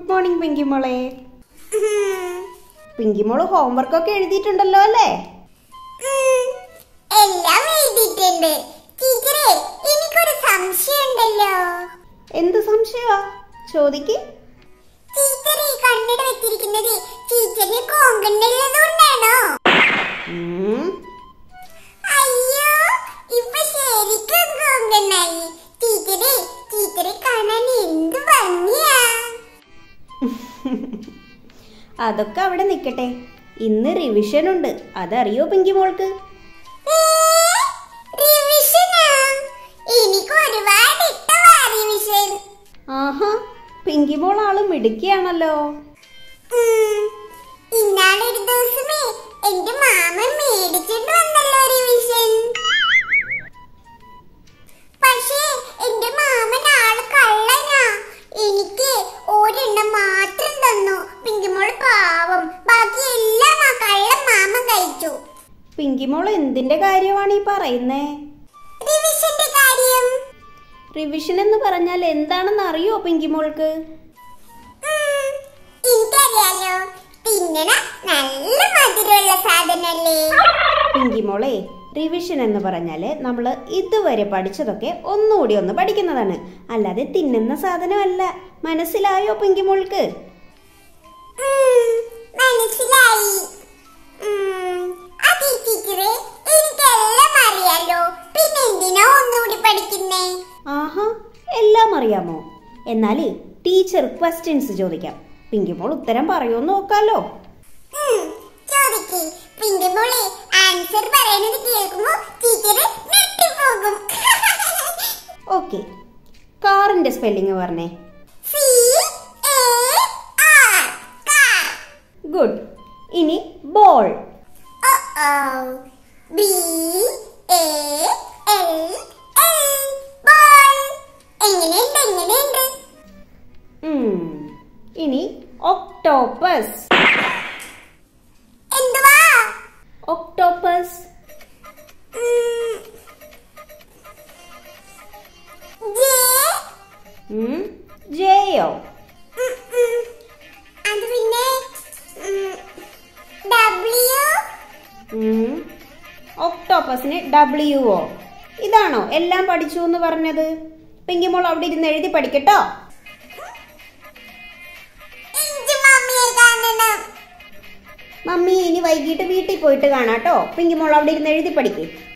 Good morning പിങ്കിമോളെ പിങ്കിമോള് homework ഒക്കെ എഴുതിയിട്ടുണ്ടല്ലോ അല്ലേ എല്ലാം എഴുതിയിട്ടുണ്ട് ടീച്ചറെ എനിക്കൊരു സംശയം ഉണ്ടല്ലോ എന്ത് സംശയമാ ചോദിക്ക് ടീച്ചർ ഈ കണ്ണിട വെച്ചിരിക്കുന്നത് ടീച്ചറിന് കോങ്കണ്ണുള്ളതുകൊണ്ടാണോ ഉം, അയ്യോ ഇപ്പൊ ശരിക്കും കോങ്കണ്ണായി ടീച്ചറെ ടീച്ചറെ കാണാൻ എന്ത് ഭംഗിയാ അതൊക്കെ അവിടെ നിൽക്കട്ടെ ഇന്ന് റിവിഷൻ ഉണ്ട് അതറിയോ പിങ്കിമോൾക്ക് ഏ, റിവിഷനാ? എനിക്ക് ഒരുപാട് ഇഷ്ടമാ റിവിഷൻ ആഹാ പിങ്കിമോൾ ആള് മിടുക്കിയാണല്ലോ ഉം. ഇന്നാളൊരു ദിവസമേ എന്റെ മാമൻ മേടിച്ചിട്ട് വന്നല്ലോ റിവിഷൻ പക്ഷേ എന്റെ മാമൻ ആള് കള്ളനാ എനിക്ക് ഒരെണ്ണം മാത്രം തന്നു പിങ്കിമോൾ പാവം ബാക്കി എല്ലാം ആ കള്ളൻ മാമൻ കഴിച്ചു പിങ്കിമോൾ എന്തിന്റെ കാര്യമാണ് ഈ പറയുന്നേ റിവിഷന്റെ കാര്യം റിവിഷൻ എന്ന് പറഞ്ഞാൽ എന്താണെന്ന് അറിയോ പിങ്കിമോൾക്ക് ഉം. എനിക്കറിയാലോ തിന്നണ നല്ല മധുരമുള്ള സാധനല്ലേ പിങ്കിമോളെ റിവിഷൻ എന്ന് പറഞ്ഞാല് നമ്മൾ ഇതുവരെ പഠിച്ചതൊക്കെ ഒന്നുകൂടി ഒന്ന് പഠിക്കുന്നതാണ് അല്ലാതെ തിന്നുന്ന സാധനമല്ല മനസ്സിലായോ പിങ്കിമോൾക്ക് ഉം, മനസ്സിലായി ഉം, അതെ ടീച്ചറെ എനിക്കെല്ലാം അറിയാലോ പിന്നെ എന്തിനാ ഒന്നുകൂടി പഠിക്കുന്നേ ആഹാ എല്ലാം അറിയാമോ എന്നാൽ ടീച്ചർ ക്വസ്റ്റ്യൻസ് ചോദിക്കാം പിങ്കിമോൾ ഉത്തരം പറയുമെന്ന് നോക്കാലോ ഉം, ചോദിക്ക് പിന്നെ മോളെ ആൻസർ പറയുന്നത് കേൾക്കുമ്പോ ടീച്ചർ ഞെട്ടിപ്പോകും ഓക്കെ കാറിന്റെ സ്പെല്ലിംഗ് പറഞ്ഞേ C A R car good ഇനി ball oh oh B A L L ball എങ്ങനെയുണ്ട് എങ്ങനെയുണ്ട് ഇനി ഒക്ടോപ്പസ് എന്തുവാ ഒക്ടോപ്പസ് ഉം. ജെ ജെയോ ഉം, ഉം. അത് പിന്നെ ഡബ്ല്യു ഒക്ടോപ്പസിന് ഡബ്ല്യുഒ ഇതാണോ എല്ലാം പഠിച്ചു എന്ന് പറഞ്ഞത് പിങ്കിമോൾ അവിടെ ഇരുന്ന് എഴുതി പഠിക്കട്ടോ ഇഞ്ചി മമ്മിയെ കാണണം മമ്മി ഇനി വൈകിട്ട് വീട്ടിൽ പോയിട്ട് കാണാട്ടോ പിങ്കിമോൾ അവിടെ ഇരുന്ന് എഴുതി പഠിക്കേ